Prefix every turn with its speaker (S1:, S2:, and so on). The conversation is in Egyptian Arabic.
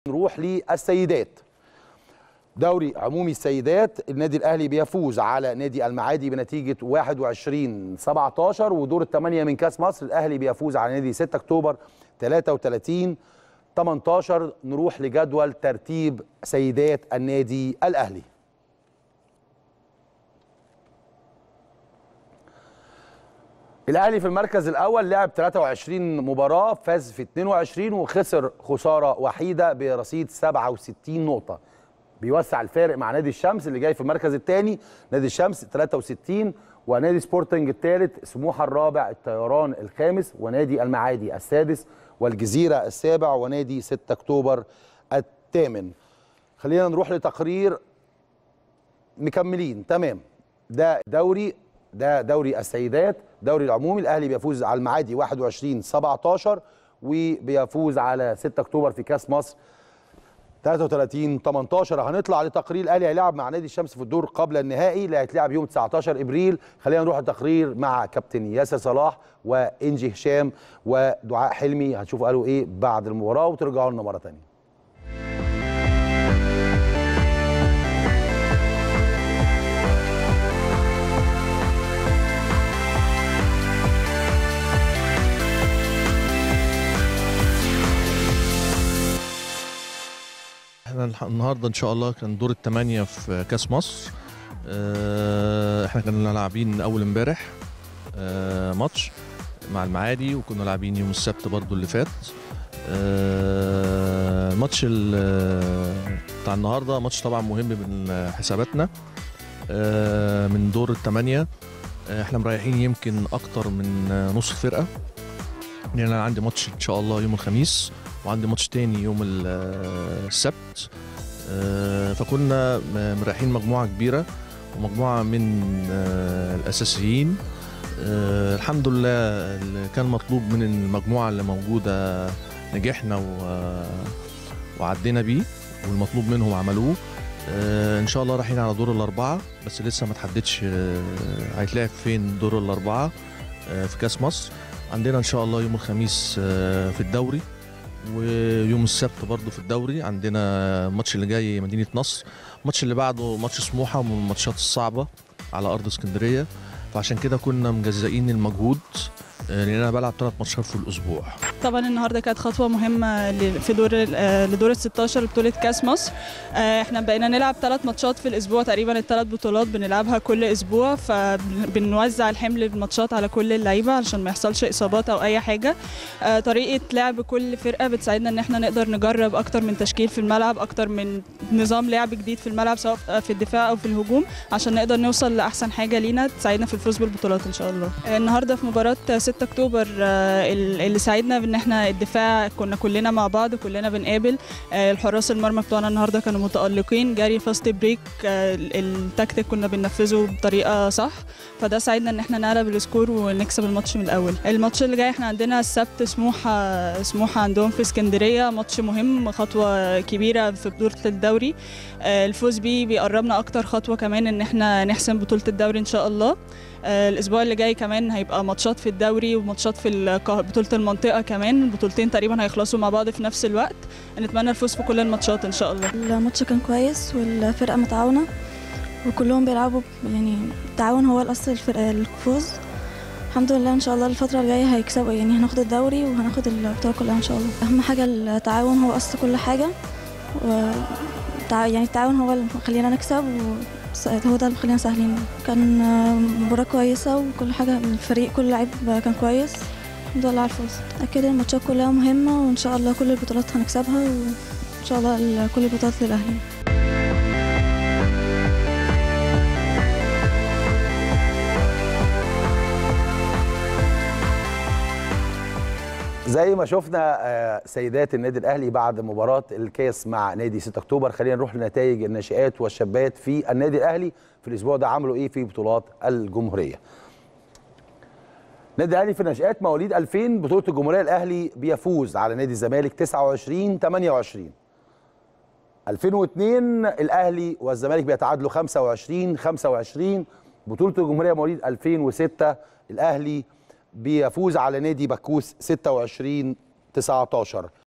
S1: نروح للسيدات دوري عمومي السيدات النادي الاهلي بيفوز على نادي المعادي بنتيجه 21 17 ودور الثمانيه من كاس مصر الاهلي بيفوز على نادي 6 اكتوبر 33 18 نروح لجدول ترتيب سيدات النادي الاهلي الاهلي في المركز الاول لعب 23 مباراه فاز في 22 وخسر خساره وحيده برصيد 67 نقطه بيوسع الفارق مع نادي الشمس اللي جاي في المركز الثاني نادي الشمس 63 ونادي سبورتنج الثالث سموحه الرابع الطيران الخامس ونادي المعادي السادس والجزيره السابع ونادي 6 اكتوبر الثامن خلينا نروح لتقرير مكملين تمام ده دوري ده دوري السيدات دوري العمومي الاهلي بيفوز على المعادي 21 17 وبيفوز على 6 اكتوبر في كاس مصر 33 18 هنطلع لتقرير الاهلي هيلعب مع نادي الشمس في الدور قبل النهائي اللي هيتلعب يوم 19 ابريل خلينا نروح التقرير مع كابتن ياسر صلاح وانجي هشام ودعاء حلمي هنشوف قالوا ايه بعد المباراه وترجعوا لنا مره ثانيه
S2: احنا الح- النهارده ان شاء الله كان دور الثمانيه في كاس مصر اه، احنا كنا لاعبين اول امبارح اه، ماتش مع المعادي وكنا لاعبين يوم السبت برضو اللي فات اه، الماتش ال- بتاع النهارده ماتش طبعا مهم من حساباتنا اه، من دور الثمانيه اه، احنا مريحين يمكن اكتر من نص الفرقه لان انا عندي ماتش ان شاء الله يوم الخميس وعندي ماتش تاني يوم ال- السبت آه، فكنا م- مريحين مجموعة كبيرة ومجموعة من آه، الأساسيين آه، الحمد لله اللي كان مطلوب من المجموعة اللي موجودة نجحنا و- وعدينا بيه والمطلوب منهم عملوه آه، ان شاء الله رايحين على دور الاربعه بس لسه ما تحددش آه، هيتلعب فين دور الاربعه آه، في كاس مصر عندنا ان شاء الله يوم الخميس آه، في الدوري ويوم السبت برضو في الدوري عندنا الماتش اللي جاي مدينه نصر الماتش اللي بعده ماتش سموحه من الماتشات الصعبه على ارض اسكندريه فعشان كده كنا مجزئين المجهود آه، لان انا بلعب ثلاث ماتشات في الاسبوع
S3: طبعا النهارده كانت خطوه مهمه ل- في دور ال- آه، لدور ال 16 بطوله كاس مصر آه، احنا بقينا نلعب ثلاث ماتشات في الاسبوع تقريبا الثلاث بطولات بنلعبها كل اسبوع فبنوزع الحمل الماتشات على كل اللعيبه علشان ما يحصلش اصابات او اي حاجه آه، طريقه لعب كل فرقه بتساعدنا ان احنا نقدر نجرب اكتر من تشكيل في الملعب اكتر من نظام لعب جديد في الملعب سواء في الدفاع او في الهجوم عشان نقدر نوصل لاحسن حاجه لينا تساعدنا في الفوز بالبطولات ان شاء الله آه، النهارده في مباراه 6 اكتوبر آه، ال- اللي ساعدنا بان احنا الدفاع كنا كلنا مع بعض كلنا بنقابل آه، الحراس المرمى بتوعنا النهارده كانوا متالقين جري فاست بريك آه، ال- التكتيك كنا بننفذه بطريقه صح فده ساعدنا ان احنا نقلب السكور ونكسب الماتش من الاول الماتش اللي جاي احنا عندنا السبت سموحه سموحه عندهم في اسكندريه ماتش مهم خطوه كبيره في بطوله الدوري آه، الفوز بيه بيقربنا اكتر خطوه كمان ان احنا نحسم بطوله الدوري ان شاء الله آه، الاسبوع اللي جاي كمان هيبقى ماتشات في الدوري وماتشات في القا- بطوله المنطقه كمان البطولتين تقريبا هيخلصوا مع بعض في نفس الوقت نتمنى الفوز في كل الماتشات ان شاء الله
S4: الماتش كان كويس والفرقة متعاونة وكلهم بيلعبوا ب- يعني التعاون هو الأصل الفرقة الفوز الحمد لله إن شاء الله الفترة الجاية هيكسبوا يعني هناخد الدوري وهناخد البطولة كلها إن شاء الله أهم حاجة التعاون هو أصل كل حاجة و تع- يعني التعاون هو اللي مخلينا نكسب و هو ده اللي مخلينا سهلين كان آه، مباراة كويسة وكل حاجة الفريق كل لعيب كان كويس الحمد لله على الفوز أكيد الماتشات كلها مهمة وإن شاء الله كل البطولات هنكسبها وإن شاء الله ال- كل البطولات للأهلي
S1: زي ما شفنا آه، سيدات النادي الاهلي بعد مباراه الكاس مع نادي 6 اكتوبر خلينا نروح لنتائج الناشئات والشابات في النادي الاهلي في الاسبوع ده عملوا ايه في بطولات الجمهوريه النادي الاهلي في الناشئات مواليد 2000 بطوله الجمهوريه الاهلي بيفوز على نادي الزمالك 29 28 2002 الاهلي والزمالك بيتعادلوا 25 25 بطوله الجمهوريه مواليد 2006 الاهلي بيفوز على نادي بكوس 26 19